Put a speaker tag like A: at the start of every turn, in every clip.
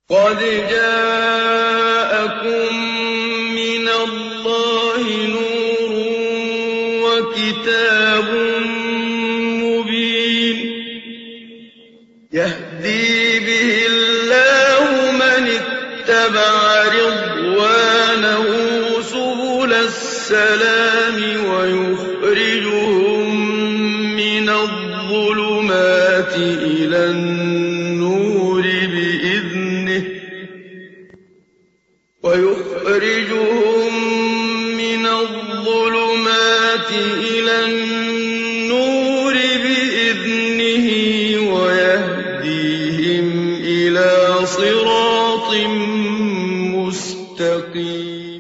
A: قَدْ جَاءَكُم مِّنَ اللَّهِ نُورٌ وَكِتَابٌ مُّبِينٌ يَهْدِي بِهِ اللَّهُ مَنِ اتَّبَعَ رِضْوَانَهُ سُبُلَ السَّلَامِ وَيُخْرِجُهُم مِّنَ الظُّلُمَاتِ إِلَى النُّورِ بِإِذْنِهِ وَيَهْدِيهِمْ إِلَىٰ صِرَاطٍ مُّسْتَقِيمٍ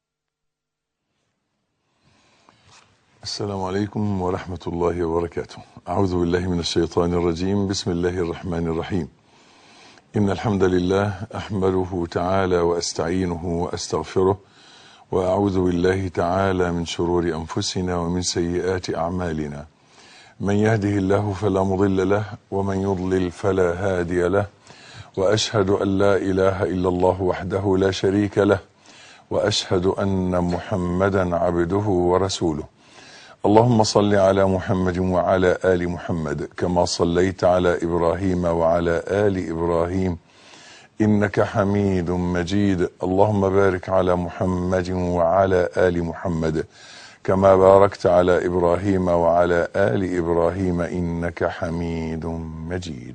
B: السلام عليكم ورحمة الله وبركاته أعوذ بالله من الشيطان الرجيم بسم الله الرحمن الرحيم إن الحمد لله أحمده تعالى وأستعينه وأستغفره وأعوذ بالله تعالى من شرور أنفسنا ومن سيئات أعمالنا من يهده الله فلا مضل له ومن يضلل فلا هادي له وأشهد أن لا إله إلا الله وحده لا شريك له وأشهد أن محمدا عبده ورسوله اللهم صل على محمد وعلى آل محمد كما صليت على إبراهيم وعلى آل إبراهيم إنك حميد مجيد اللهم بارك على محمد وعلى آل محمد كما باركت على إبراهيم وعلى آل إبراهيم إنك حميد مجيد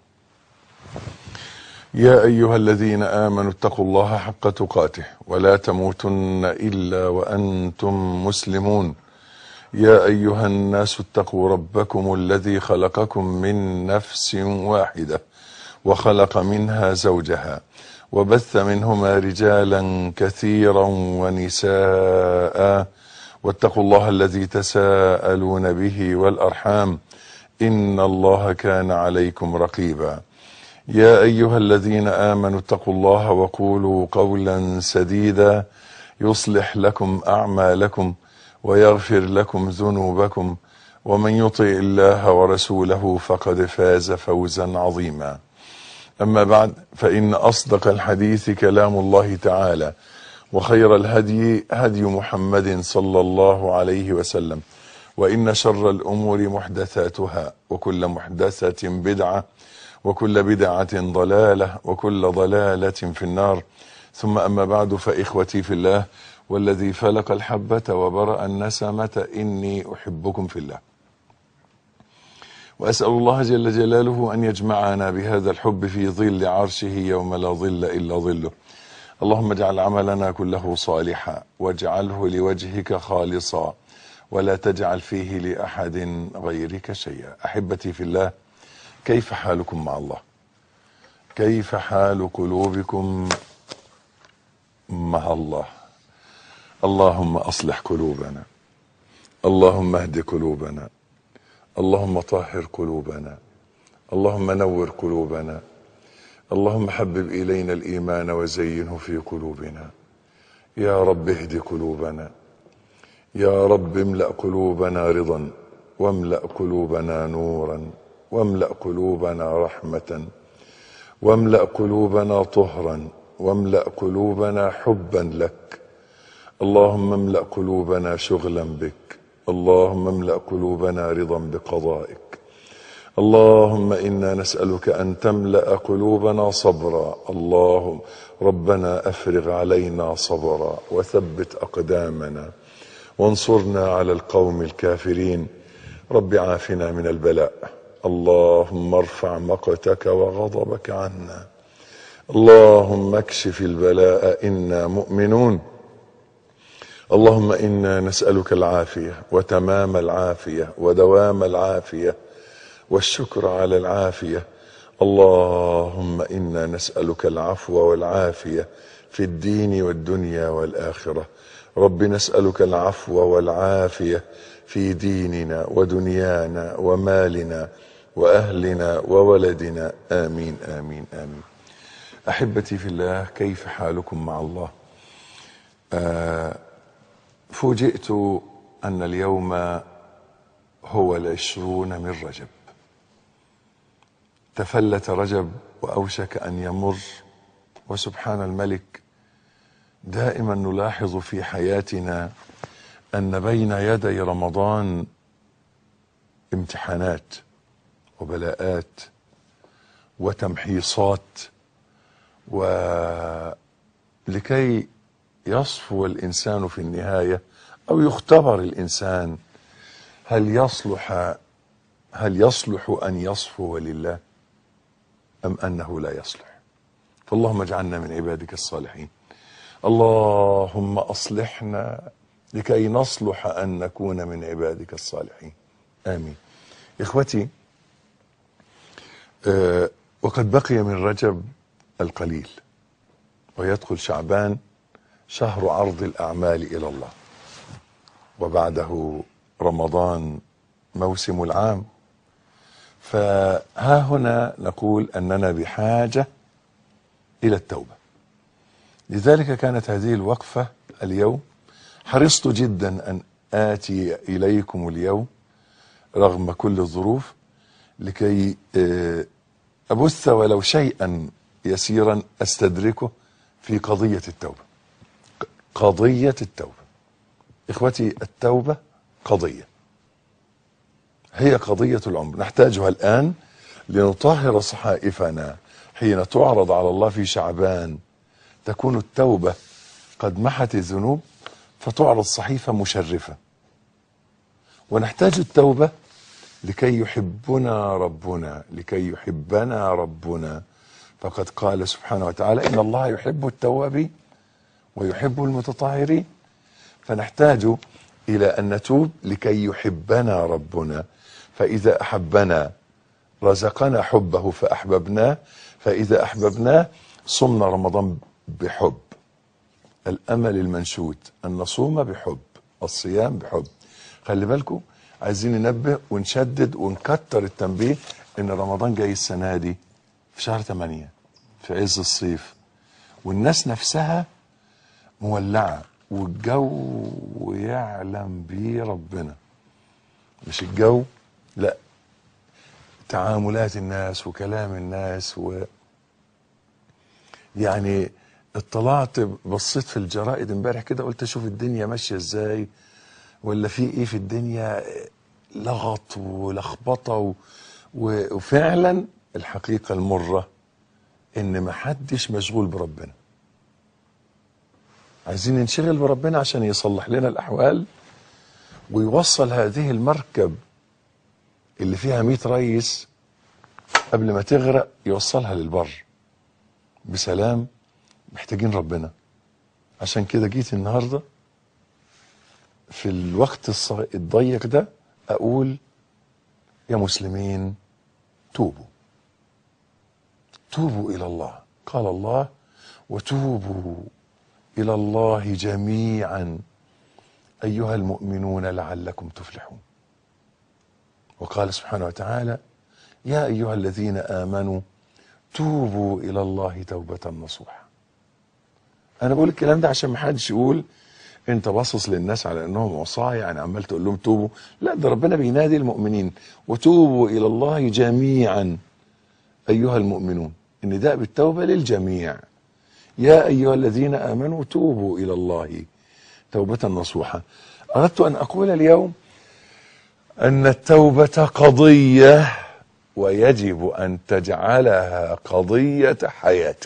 B: يا أيها الذين آمنوا اتقوا الله حق تقاته ولا تموتن إلا وأنتم مسلمون يا أيها الناس اتقوا ربكم الذي خلقكم من نفس واحدة وخلق منها زوجها وبث منهما رجالا كثيرا ونساء واتقوا الله الذي تساءلون به والأرحام إن الله كان عليكم رقيبا يا أيها الذين آمنوا اتقوا الله وقولوا قولا سديدا يصلح لكم أعمالكم ويغفر لكم ذنوبكم ومن يطع الله ورسوله فقد فاز فوزا عظيما أما بعد فإن أصدق الحديث كلام الله تعالى وخير الهدي هدي محمد صلى الله عليه وسلم وإن شر الأمور محدثاتها وكل محدثة بدعة وكل بدعة ضلالة وكل ضلالة في النار ثم أما بعد فإخوتي في الله والذي فلق الحبة وبرأ النسمة إني أحبكم في الله وأسأل الله جل جلاله أن يجمعنا بهذا الحب في ظل عرشه يوم لا ظل إلا ظله اللهم اجعل عملنا كله صالحا واجعله لوجهك خالصا ولا تجعل فيه لأحد غيرك شيئا أحبتي في الله كيف حالكم مع الله كيف حال قلوبكم مع الله اللهم اصلح قلوبنا اللهم اهد قلوبنا اللهم طهر قلوبنا اللهم نور قلوبنا اللهم حبب الينا الايمان وزينه في قلوبنا يا رب اهد قلوبنا يا رب املا قلوبنا رضا واملا قلوبنا نورا واملا قلوبنا رحمه واملا قلوبنا طهرا واملا قلوبنا حبا لك اللهم املا قلوبنا شغلا بك اللهم املا قلوبنا رضا بقضائك اللهم انا نسالك ان تملا قلوبنا صبرا اللهم ربنا افرغ علينا صبرا وثبت اقدامنا وانصرنا على القوم الكافرين رب عافنا من البلاء اللهم ارفع مقتك وغضبك عنا اللهم اكشف البلاء انا مؤمنون اللهم انا نسالك العافيه وتمام العافيه ودوام العافيه والشكر على العافيه اللهم انا نسالك العفو والعافيه في الدين والدنيا والاخره رب نسالك العفو والعافيه في ديننا ودنيانا ومالنا واهلنا وولدنا امين امين امين احبتي في الله كيف حالكم مع الله آه فوجئت أن اليوم هو العشرون من رجب تفلت رجب وأوشك أن يمر وسبحان الملك دائما نلاحظ في حياتنا ان بين يدي رمضان امتحانات وبلاءات وتمحيصات ولكي يصفو الانسان في النهايه او يختبر الانسان هل يصلح هل يصلح ان يصفو لله ام انه لا يصلح فاللهم اجعلنا من عبادك الصالحين اللهم اصلحنا لكي نصلح ان نكون من عبادك الصالحين امين اخوتي آه وقد بقي من رجب القليل ويدخل شعبان شهر عرض الاعمال الى الله وبعده رمضان موسم العام فها هنا نقول اننا بحاجه الى التوبه لذلك كانت هذه الوقفه اليوم حرصت جدا ان اتي اليكم اليوم رغم كل الظروف لكي ابث ولو شيئا يسيرا استدركه في قضيه التوبه قضيه التوبه اخوتي التوبه قضيه هي قضيه العمر نحتاجها الان لنطهر صحائفنا حين تعرض على الله في شعبان تكون التوبه قد محت الذنوب فتعرض صحيفه مشرفه ونحتاج التوبه لكي يحبنا ربنا لكي يحبنا ربنا فقد قال سبحانه وتعالى ان الله يحب التوابين ويحب المتطهرين فنحتاج الى ان نتوب لكي يحبنا ربنا فاذا احبنا رزقنا حبه فاحببناه فاذا احببناه صمنا رمضان بحب الامل المنشود ان نصوم بحب الصيام بحب خلي بالكم عايزين ننبه ونشدد ونكتر التنبيه ان رمضان جاي السنه دي في شهر 8 في عز الصيف والناس نفسها مولعه والجو يعلم بيه ربنا مش الجو لا تعاملات الناس وكلام الناس و يعني اطلعت بصيت في الجرائد امبارح كده قلت اشوف الدنيا ماشيه ازاي ولا في ايه في الدنيا لغط ولخبطه و... و... وفعلا الحقيقه المره ان ما حدش مشغول بربنا عايزين ننشغل بربنا عشان يصلح لنا الاحوال ويوصل هذه المركب اللي فيها 100 ريس قبل ما تغرق يوصلها للبر بسلام محتاجين ربنا عشان كده جيت النهارده في الوقت الضيق ده اقول يا مسلمين توبوا توبوا الى الله قال الله وتوبوا الى الله جميعا ايها المؤمنون لعلكم تفلحون وقال سبحانه وتعالى يا ايها الذين امنوا توبوا الى الله توبه نصوحا انا بقول الكلام ده عشان ما حدش يقول انت باصص للناس على انهم عصاه يعني عمال تقول لهم توبوا لا ده ربنا بينادي المؤمنين وتوبوا الى الله جميعا ايها المؤمنون النداء بالتوبه للجميع يا ايها الذين امنوا توبوا الى الله توبه نصوحا اردت ان اقول اليوم ان التوبه قضيه ويجب ان تجعلها قضيه حياتك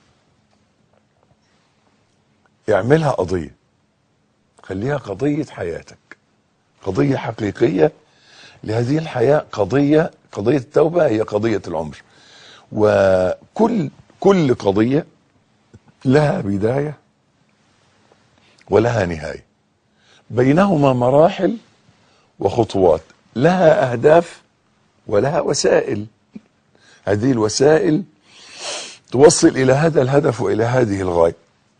B: اعملها قضيه خليها قضيه حياتك قضيه حقيقيه لهذه الحياه قضيه قضيه التوبه هي قضيه العمر وكل كل قضيه لها بدايه ولها نهايه بينهما مراحل وخطوات لها اهداف ولها وسائل هذه الوسائل توصل الى هذا الهدف والى هذه الغايه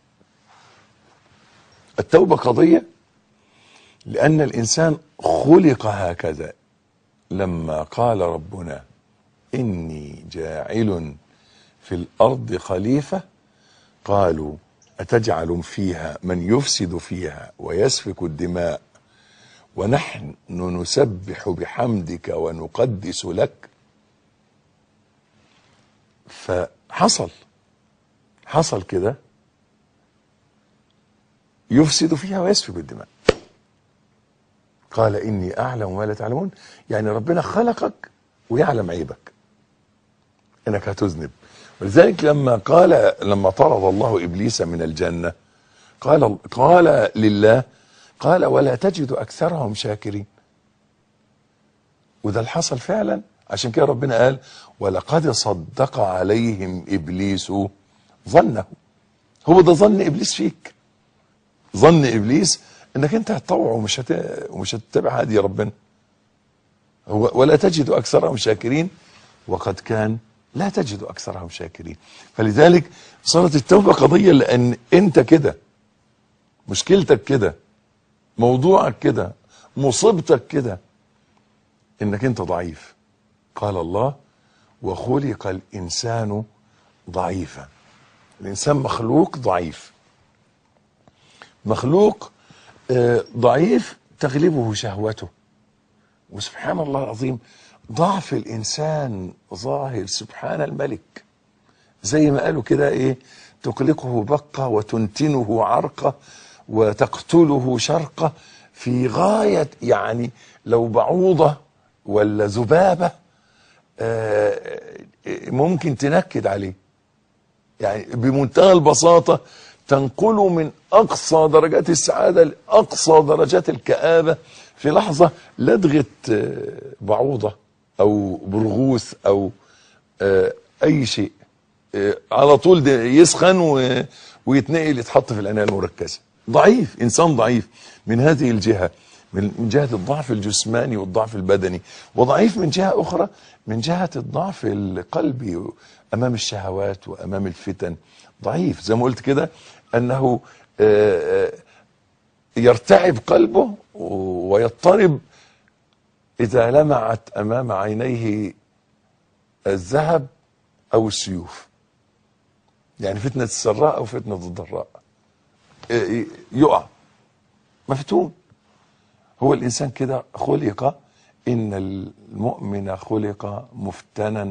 B: التوبه قضيه لان الانسان خلق هكذا لما قال ربنا اني جاعل في الارض خليفه قالوا اتجعل فيها من يفسد فيها ويسفك الدماء ونحن نسبح بحمدك ونقدس لك فحصل حصل كده يفسد فيها ويسفك الدماء قال إني أعلم ما لا تعلمون يعني ربنا خلقك ويعلم عيبك إنك هتذنب ولذلك لما قال لما طرد الله إبليس من الجنة قال قال لله قال ولا تجد أكثرهم شاكرين وده اللي حصل فعلا عشان كده ربنا قال ولقد صدق عليهم إبليس ظنه هو ده ظن إبليس فيك ظن إبليس انك انت هتطوع ومش هت... ومش هتتبع هدي ربنا هو ولا تجد اكثرهم شاكرين وقد كان لا تجد اكثرهم شاكرين فلذلك صارت التوبه قضيه لان انت كده مشكلتك كده موضوعك كده مصيبتك كده انك انت ضعيف قال الله وخلق الانسان ضعيفا الانسان مخلوق ضعيف مخلوق آه، ضعيف تغلبه شهوته وسبحان الله العظيم ضعف الانسان ظاهر سبحان الملك زي ما قالوا كده ايه تقلقه بقه وتنتنه عرقه وتقتله شرقه في غايه يعني لو بعوضه ولا ذبابه آه، ممكن تنكد عليه يعني بمنتهى البساطة تنقله من أقصى درجات السعادة لأقصى درجات الكآبة في لحظة لدغة آه، بعوضة أو برغوث أو آه، أي شيء آه، على طول ده يسخن و- ويتنقل يتحط في العناية المركزة ضعيف إنسان ضعيف من هذه الجهة من من جهة الضعف الجسماني والضعف البدني وضعيف من جهة أخرى من جهة الضعف القلبي أمام الشهوات وأمام الفتن ضعيف زي ما قلت كده أنه آه، آه، يرتعب قلبه ويضطرب إذا لمعت أمام عينيه الذهب أو السيوف يعني فتنة السراء أو فتنة الضراء آه، يقع مفتون هو الإنسان كده خلق إن المؤمن خلق مفتنا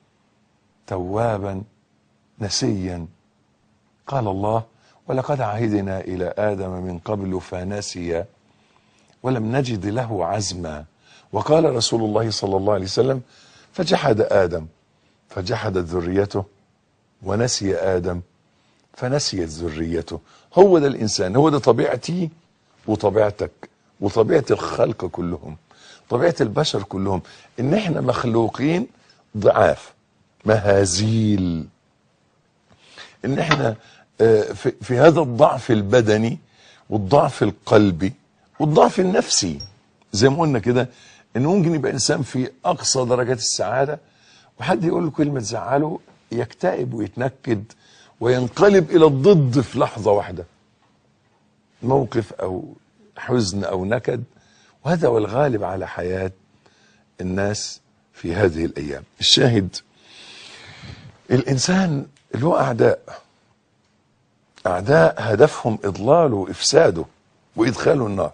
B: توابا نسيا قال الله ولقد عهدنا إلى آدم من قبل فنسي ولم نجد له عزما وقال رسول الله صلى الله عليه وسلم فجحد آدم فجحدت ذريته ونسي آدم فنسيت ذريته هو ده الإنسان هو ده طبيعتي وطبيعتك وطبيعة الخلق كلهم طبيعة البشر كلهم إن إحنا مخلوقين ضعاف مهازيل إن إحنا آه، في, في هذا الضعف البدني والضعف القلبي والضعف النفسي زي ما قلنا كده إن ممكن يبقى إنسان في أقصى درجات السعادة وحد يقول له كلمة تزعله يكتئب ويتنكد وينقلب إلى الضد في لحظة واحدة موقف او حزن او نكد وهذا هو الغالب على حياه الناس في هذه الايام الشاهد الانسان له اعداء اعداء هدفهم اضلاله وافساده وادخاله النار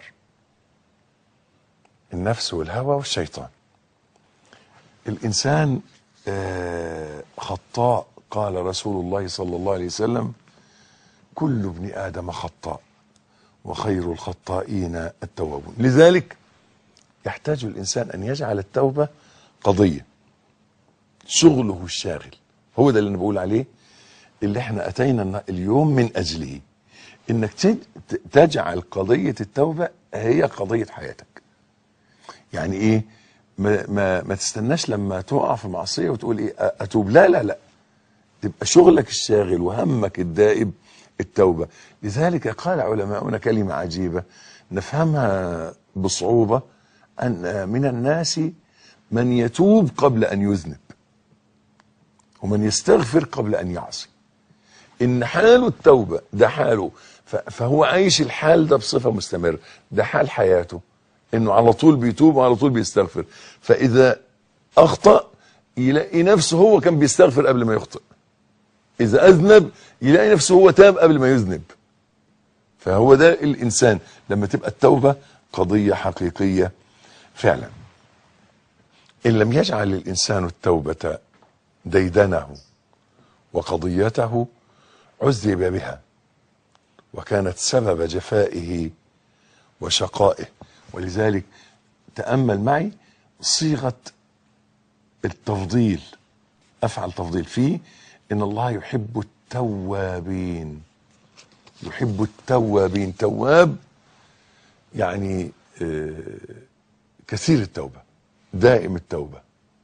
B: النفس والهوى والشيطان الانسان آه، خطاء قال رسول الله صلى الله عليه وسلم كل ابن ادم خطاء وخير الخطائين التوابون لذلك يحتاج الانسان ان يجعل التوبه قضيه شغله الشاغل هو ده اللي انا بقول عليه اللي احنا اتينا النا- اليوم من اجله انك تج- ت- تجعل قضيه التوبه هي قضيه حياتك يعني ايه ما, ما, ما تستناش لما تقع في معصيه وتقول ايه أ- اتوب لا لا لا تبقى شغلك الشاغل وهمك الدائب التوبة لذلك قال علماؤنا كلمة عجيبة نفهمها بصعوبة أن من الناس من يتوب قبل أن يذنب ومن يستغفر قبل أن يعصي إن حاله التوبة ده حاله ف- فهو عايش الحال ده بصفة مستمرة ده حال حياته إنه على طول بيتوب وعلى طول بيستغفر فإذا أخطأ يلاقي نفسه هو كان بيستغفر قبل ما يخطئ إذا أذنب يلاقي نفسه هو تاب قبل ما يذنب فهو ده الإنسان لما تبقى التوبة قضية حقيقية فعلا إن لم يجعل الإنسان التوبة ديدنه وقضيته عذب بها وكانت سبب جفائه وشقائه ولذلك تأمل معي صيغة التفضيل أفعل تفضيل فيه إن الله يحب التوابين يحب التوابين تواب يعني آه، كثير التوبة دائم التوبة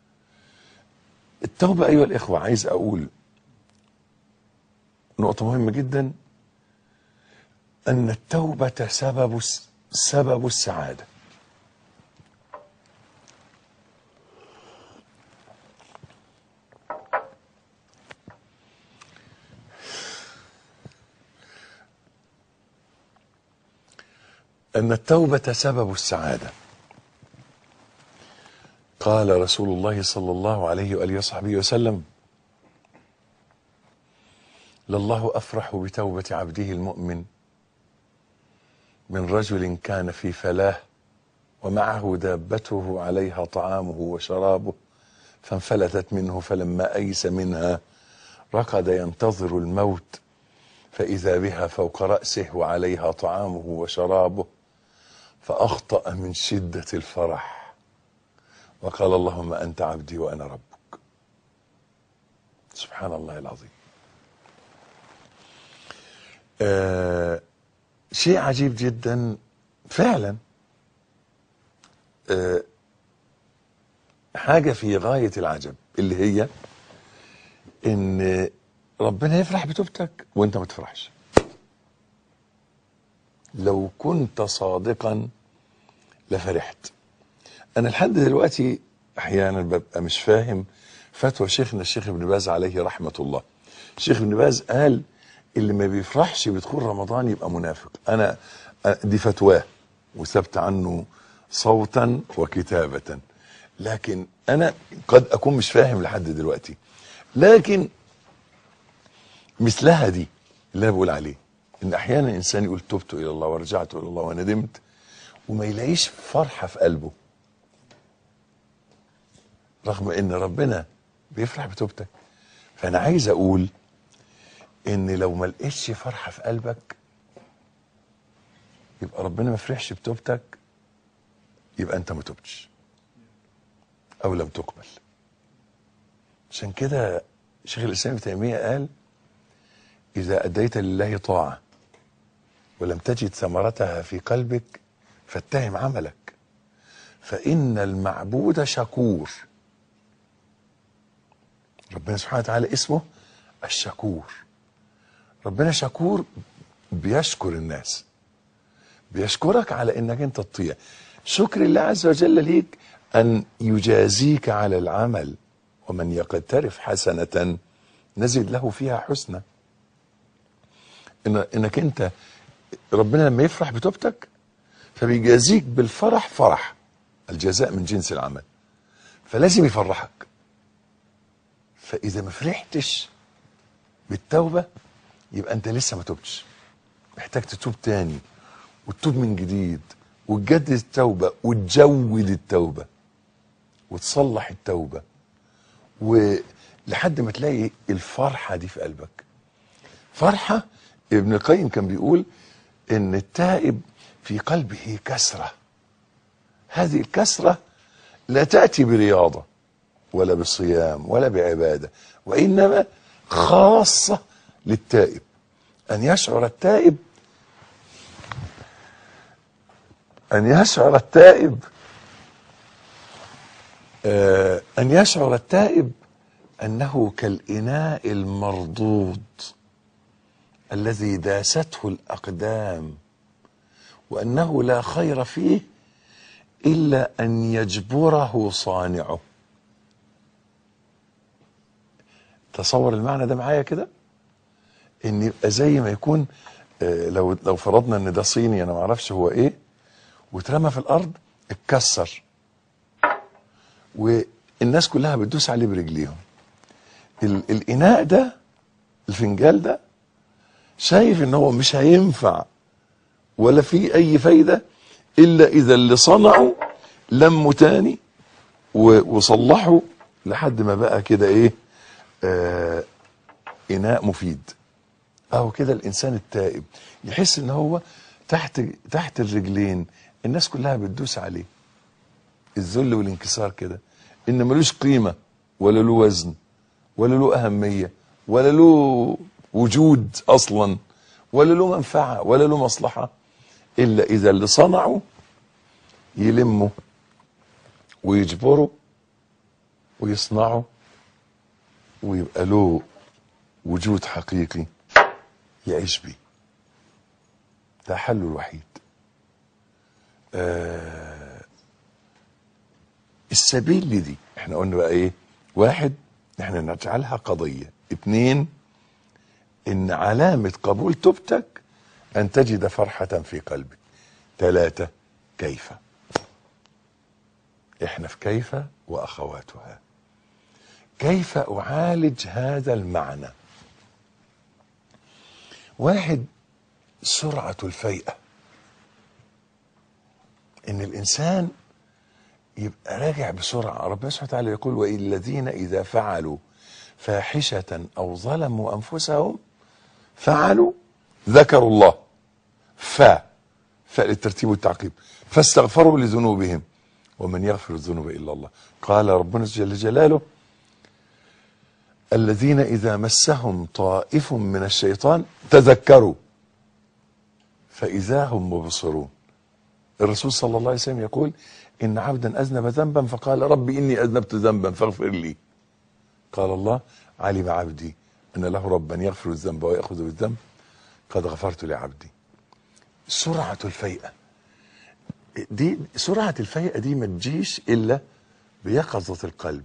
B: التوبة أيها الإخوة عايز أقول نقطة مهمة جدا أن التوبة سبب سبب السعادة أن التوبة سبب السعادة قال رسول الله صلى الله عليه وآله وصحبه وسلم لله أفرح بتوبة عبده المؤمن من رجل كان في فلاه ومعه دابته عليها طعامه وشرابه فانفلتت منه فلما أيس منها رقد ينتظر الموت فإذا بها فوق رأسه وعليها طعامه وشرابه فأخطأ من شدة الفرح وقال اللهم أنت عبدي وأنا ربك سبحان الله العظيم آه شيء عجيب جدا فعلا آه حاجة في غاية العجب اللي هي ان ربنا يفرح بتوبتك وانت ما تفرحش لو كنت صادقا لفرحت انا لحد دلوقتي احيانا ببقى مش فاهم فتوى شيخنا الشيخ ابن باز عليه رحمه الله الشيخ ابن باز قال اللي ما بيفرحش بدخول رمضان يبقى منافق انا دي فتواه وثبت عنه صوتا وكتابه لكن انا قد اكون مش فاهم لحد دلوقتي لكن مثلها دي اللي انا بقول عليه ان احيانا الانسان يقول تبت الى الله ورجعت الى الله وندمت وما يلاقيش فرحه في قلبه رغم ان ربنا بيفرح بتوبتك فانا عايز اقول ان لو ما لقيتش فرحه في قلبك يبقى ربنا ما فرحش بتوبتك يبقى انت ما تبتش او لم تقبل عشان كده شيخ الاسلام ابن تيميه قال اذا اديت لله طاعه ولم تجد ثمرتها في قلبك فاتهم عملك فان المعبود شكور ربنا سبحانه وتعالى اسمه الشكور ربنا شكور بيشكر الناس بيشكرك على انك انت تطيع شكر الله عز وجل ليك ان يجازيك على العمل ومن يقترف حسنة نزد له فيها حسنة إن انك انت ربنا لما يفرح بتوبتك فبيجازيك بالفرح فرح الجزاء من جنس العمل فلازم يفرحك فاذا ما فرحتش بالتوبه يبقى انت لسه ما توبتش محتاج تتوب تاني وتتوب من جديد وتجدد التوبه وتجود التوبه وتصلح التوبه ولحد ما تلاقي الفرحه دي في قلبك فرحه ابن القيم كان بيقول ان التائب في قلبه كسره هذه الكسره لا تاتي برياضه ولا بصيام ولا بعباده وانما خاصه للتائب ان يشعر التائب ان يشعر التائب آه ان يشعر التائب انه كالاناء المردود الذي داسته الاقدام وانه لا خير فيه الا ان يجبره صانعه تصور المعنى ده معايا كده ان يبقى زي ما يكون آه، لو لو فرضنا ان ده صيني انا ما اعرفش هو ايه واترمى في الارض اتكسر والناس كلها بتدوس عليه برجليهم ال- الاناء ده الفنجال ده شايف ان هو مش هينفع ولا في اي فايده الا اذا اللي صنعه لمه تاني و- وصلحه لحد ما بقى كده ايه آه اناء مفيد أو كده الإنسان التائب يحس إن هو تحت تحت الرجلين الناس كلها بتدوس عليه الذل والانكسار كده إن ملوش قيمة ولا له وزن ولا له أهمية ولا له وجود أصلا ولا له منفعة ولا له مصلحة إلا إذا اللي صنعه يلمه ويجبره ويصنعه ويبقى له وجود حقيقي يعيش بيه ده حله الوحيد آه السبيل لدي احنا قلنا بقى ايه واحد احنا نجعلها قضية اتنين ان علامة قبول توبتك ان تجد فرحة في قلبك ثلاثة كيف احنا في كيف واخواتها كيف اعالج هذا المعنى واحد سرعة الفيئة ان الانسان يبقى راجع بسرعة ربنا سبحانه وتعالى يقول والذين اذا فعلوا فاحشة او ظلموا انفسهم فعلوا ذكروا الله ف فالترتيب والتعقيب فاستغفروا لذنوبهم ومن يغفر الذنوب الا الله قال ربنا جل جلاله الذين اذا مسهم طائف من الشيطان تذكروا فاذا هم مبصرون الرسول صلى الله عليه وسلم يقول ان عبدا اذنب ذنبا فقال ربي اني اذنبت ذنبا فاغفر لي قال الله علم عبدي ان له ربا يغفر الذنب وياخذ بالذنب قد غفرت لعبدي سرعه الفيئه دي سرعه الفيئه دي ما تجيش الا بيقظه القلب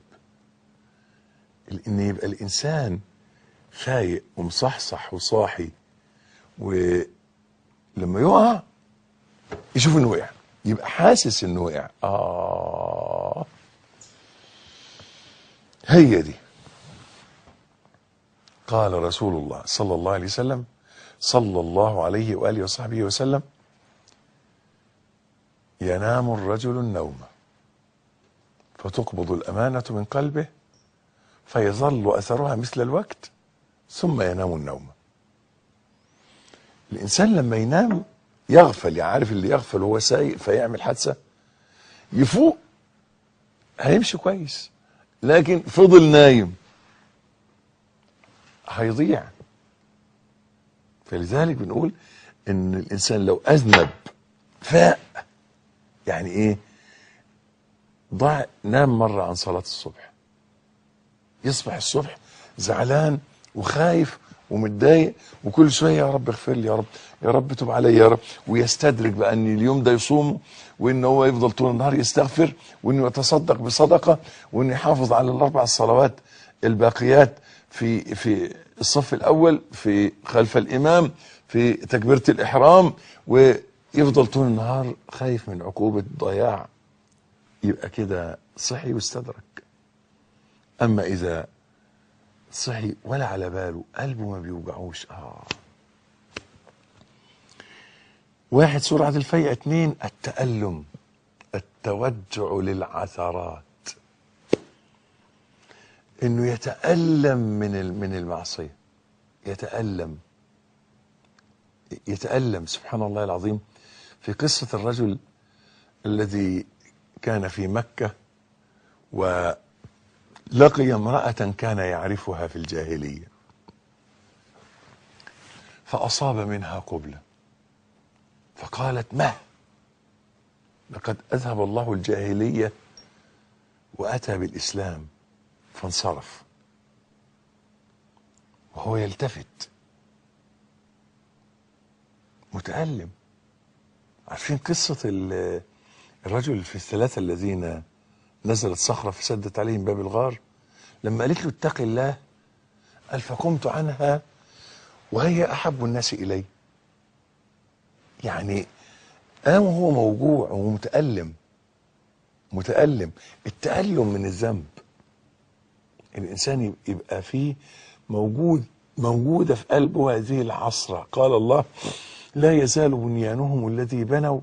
B: ان يبقى الانسان فايق ومصحصح وصاحي ولما يقع يشوف انه وقع يبقى حاسس انه وقع اه هي دي قال رسول الله صلى الله عليه وسلم صلى الله عليه واله وصحبه وسلم ينام الرجل النوم فتقبض الامانه من قلبه فيظل اثرها مثل الوقت ثم ينام النوم الانسان لما ينام يغفل يعني عارف اللي يغفل وهو سايق فيعمل حادثه يفوق هيمشي كويس لكن فضل نايم هيضيع فلذلك بنقول ان الانسان لو اذنب فاق يعني ايه ضاع نام مره عن صلاه الصبح يصبح الصبح زعلان وخايف ومتضايق وكل شويه يا رب اغفر لي يا رب يا رب تب علي يا رب ويستدرك بقى ان اليوم ده يصوم وان هو يفضل طول النهار يستغفر وانه يتصدق بصدقه وانه يحافظ على الاربع صلوات الباقيات في في الصف الاول في خلف الامام في تكبيره الاحرام ويفضل طول النهار خايف من عقوبه ضياع يبقى كده صحي واستدرك اما اذا صحي ولا على باله قلبه ما بيوجعوش اه واحد سرعة الفيئة اتنين التألم التوجع للعثرات انه يتألم من من المعصية يتألم يتألم سبحان الله العظيم في قصة الرجل الذي كان في مكة ولقي امرأة كان يعرفها في الجاهلية فأصاب منها قبلة فقالت ما لقد أذهب الله الجاهلية وأتى بالإسلام فانصرف وهو يلتفت متألم عارفين قصة ال- الرجل في الثلاثة الذين نزلت صخرة فسدت عليهم باب الغار لما قالت له اتق الله قال فقمت عنها وهي أحب الناس إلي يعني قام وهو موجوع ومتألم متألم التألم من الذنب الإنسان يبقى فيه موجود موجودة في قلبه هذه العصرة قال الله لا يزال بنيانهم الذي بنوا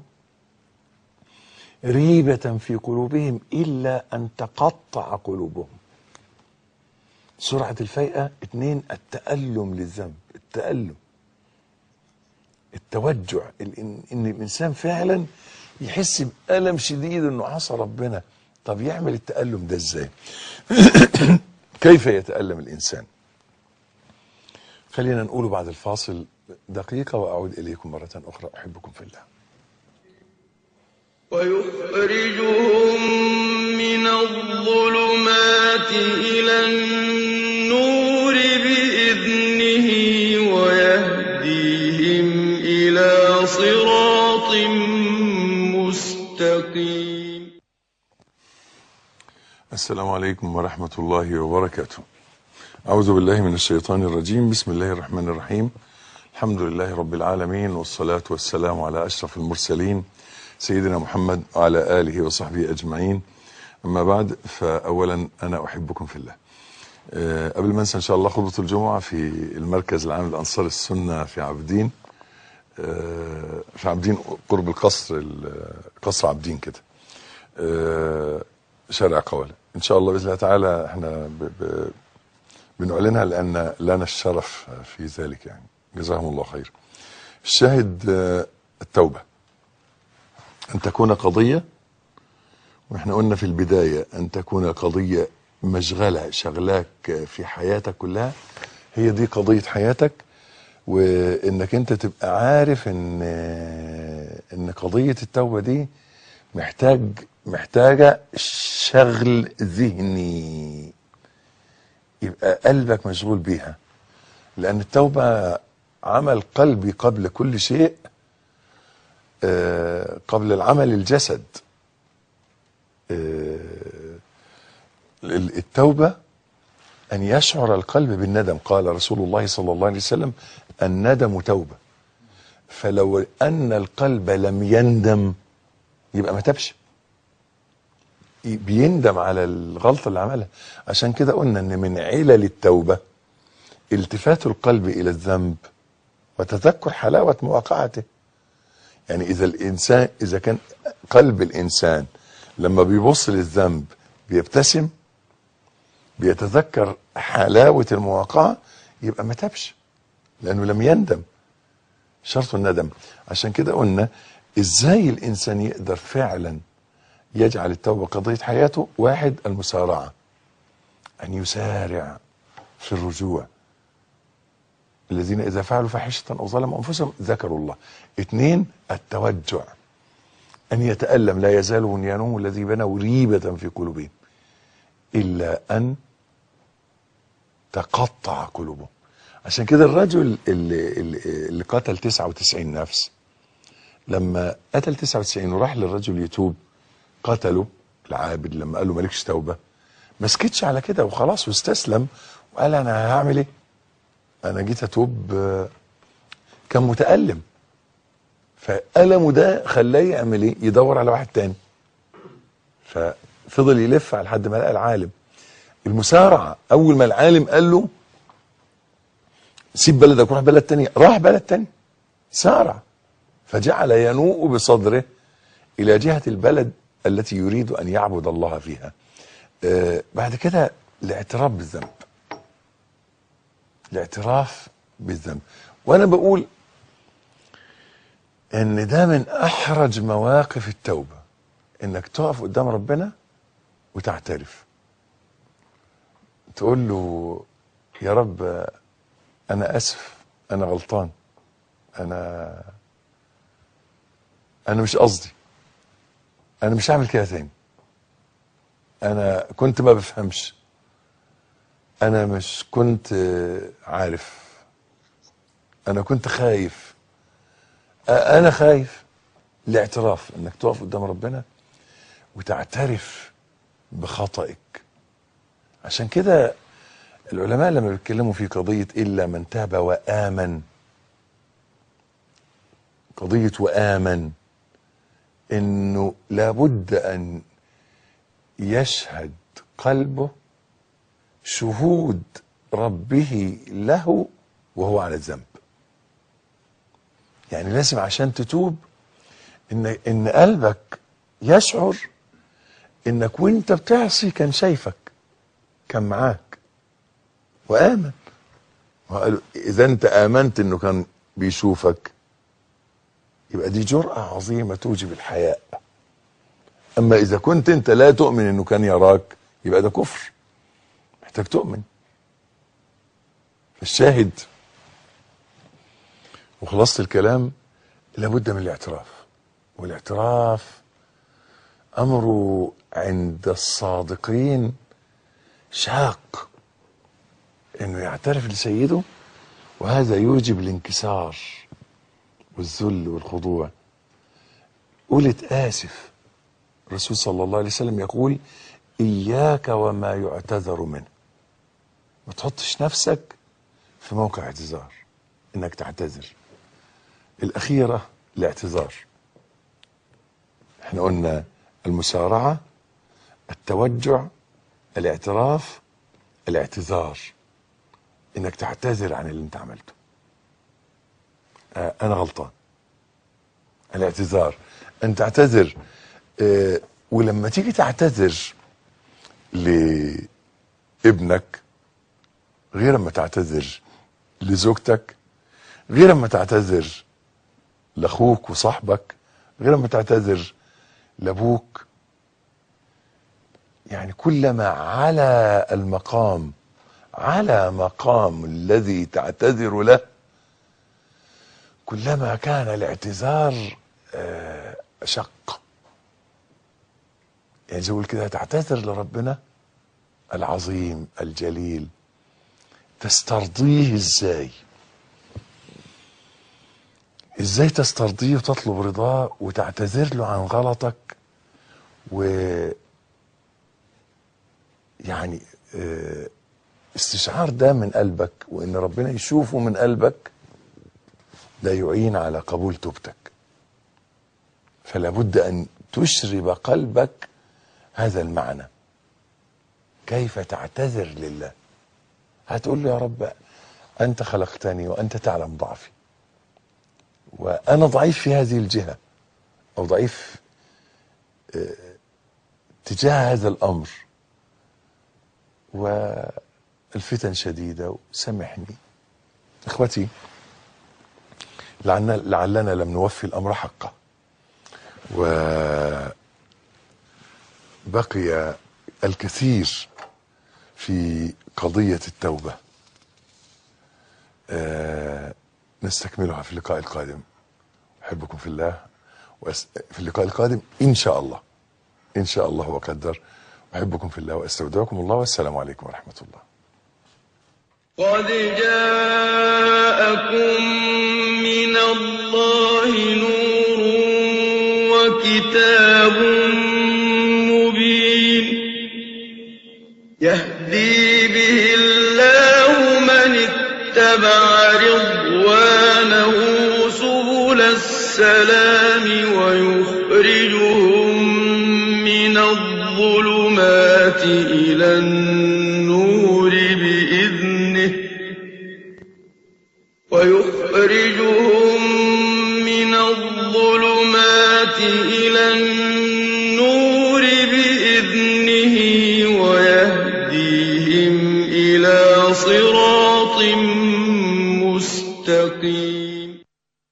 B: ريبة في قلوبهم إلا أن تقطع قلوبهم سرعة الفيئة اتنين التألم للذنب التألم التوجع ال- ان إن الانسان فعلا يحس بألم شديد انه عصى ربنا طب يعمل التألم ده ازاي كيف يتألم الانسان خلينا نقوله بعد الفاصل دقيقة وأعود إليكم مرة أخرى أحبكم في الله
A: ويخرجهم من الظلمات إلى النور بإذنه ويهديهم إلى صراط مستقيم
B: السلام عليكم ورحمة الله وبركاته أعوذ بالله من الشيطان الرجيم بسم الله الرحمن الرحيم الحمد لله رب العالمين والصلاة والسلام على أشرف المرسلين سيدنا محمد وعلى آله وصحبه أجمعين أما بعد فأولا أنا أحبكم في الله أه قبل ما أنسى إن شاء الله خطبة الجمعة في المركز العام لأنصار السنة في عابدين أه في عابدين قرب القصر ال- قصر عابدين كده أه شارع قولة إن شاء الله بإذن الله تعالى احنا ب ب بنعلنها لأن لنا الشرف في ذلك يعني جزاهم الله خير الشاهد آه، التوبة أن تكون قضية وإحنا قلنا في البداية أن تكون قضية مشغلة شغلاك في حياتك كلها هي دي قضية حياتك وإنك أنت تبقى عارف إن إن قضية التوبة دي محتاج محتاجة شغل ذهني يبقى قلبك مشغول بيها لأن التوبة عمل قلبي قبل كل شيء آه، قبل العمل الجسد آه، ال- التوبة أن يشعر القلب بالندم قال رسول الله صلى الله عليه وسلم الندم توبة فلو أن القلب لم يندم يبقى ما تبش بيندم على الغلطة اللي عملها عشان كده قلنا ان من علل التوبة التفات القلب الى الذنب وتذكر حلاوة مواقعته يعني اذا الانسان اذا كان قلب الانسان لما بيبص للذنب بيبتسم بيتذكر حلاوة المواقعة يبقى ما تبش لانه لم يندم شرط الندم عشان كده قلنا ازاي الانسان يقدر فعلا يجعل التوبة قضية حياته واحد المسارعة أن يسارع في الرجوع الذين إذا فعلوا فاحشة أو ظلموا أنفسهم ذكروا الله اثنين التوجع أن يتألم لا يزال بنيانهم الذي بنوا ريبة في قلوبهم إلا أن تقطع قلوبهم عشان كده الرجل اللي, اللي, اللي قتل 99 نفس لما قتل 99 وراح للرجل يتوب قتله العابد لما قال له مالكش توبه ما سكتش على كده وخلاص واستسلم وقال انا هعمل ايه؟ انا جيت اتوب آه، كان متالم فألمه ده خلاه يعمل ايه؟ يدور على واحد تاني ففضل يلف على لحد ما لقى العالم المسارعه اول ما العالم قال له سيب بلدك وروح بلد تانية راح بلد تاني سارع فجعل ينوء بصدره الى جهه البلد التي يريد ان يعبد الله فيها آه بعد كده الاعتراف بالذنب الاعتراف بالذنب وانا بقول ان ده من احرج مواقف التوبه انك تقف قدام ربنا وتعترف تقول له يا رب آه، انا اسف انا غلطان انا انا مش قصدي انا مش هعمل كده تاني انا كنت ما بفهمش انا مش كنت آه، عارف انا كنت خايف آه، انا خايف الاعتراف انك تقف قدام ربنا وتعترف بخطئك عشان كده العلماء لما بيتكلموا في قضية إلا من تاب وآمن قضية وآمن إنه لابد أن يشهد قلبه شهود ربه له وهو على الذنب يعني لازم عشان تتوب ان ان قلبك يشعر انك وانت بتعصي كان شايفك كان معاك وآمن وقالوا إذا أنت آمنت إنه كان بيشوفك يبقى دي جرأة عظيمة توجب الحياء أما إذا كنت أنت لا تؤمن أنه كان يراك يبقى ده كفر محتاج تؤمن فالشاهد وخلاصة الكلام لابد من الاعتراف والاعتراف أمره عند الصادقين شاق انه يعترف لسيده وهذا يوجب الانكسار والذل والخضوع قلت آسف الرسول صلى الله عليه وسلم يقول إياك وما يعتذر منه ما تحطش نفسك في موقع اعتذار انك تعتذر الأخيرة الاعتذار احنا قلنا المسارعة التوجع الاعتراف الاعتذار انك تعتذر عن اللي انت عملته آه انا غلطان الاعتذار ان تعتذر آه ولما تيجي تعتذر لابنك غير ما تعتذر لزوجتك غير ما تعتذر لاخوك وصاحبك غير ما تعتذر لابوك يعني كلما على المقام على مقام الذي تعتذر له كلما كان الاعتذار آه، أشق يعني زي ما بقول كده تعتذر لربنا العظيم الجليل تسترضيه ازاي ازاي تسترضيه وتطلب رضاه وتعتذر له عن غلطك و يعني آه، استشعار ده من قلبك وان ربنا يشوفه من قلبك ده يعين على قبول توبتك فلا بد ان تشرب قلبك هذا المعنى كيف تعتذر لله هتقول له يا رب انت خلقتني وانت تعلم ضعفي وانا ضعيف في هذه الجهه او ضعيف آه، تجاه هذا الامر والفتن شديدة سامحني اخوتي لعلنا, لعلنا لم نوفي الامر حقه وبقي الكثير في قضية التوبة آه نستكملها في اللقاء القادم أحبكم في الله وأس... في اللقاء القادم إن شاء الله إن شاء الله وقدر أحبكم في الله وأستودعكم الله والسلام عليكم ورحمة الله
A: قد جاءكم من الله نور وكتاب مبين يهدي به الله من اتبع رضوانه سبل السلام ويخرجهم من الظلمات إلى النور بإذنه ويخرجهم من الظلمات إلى النور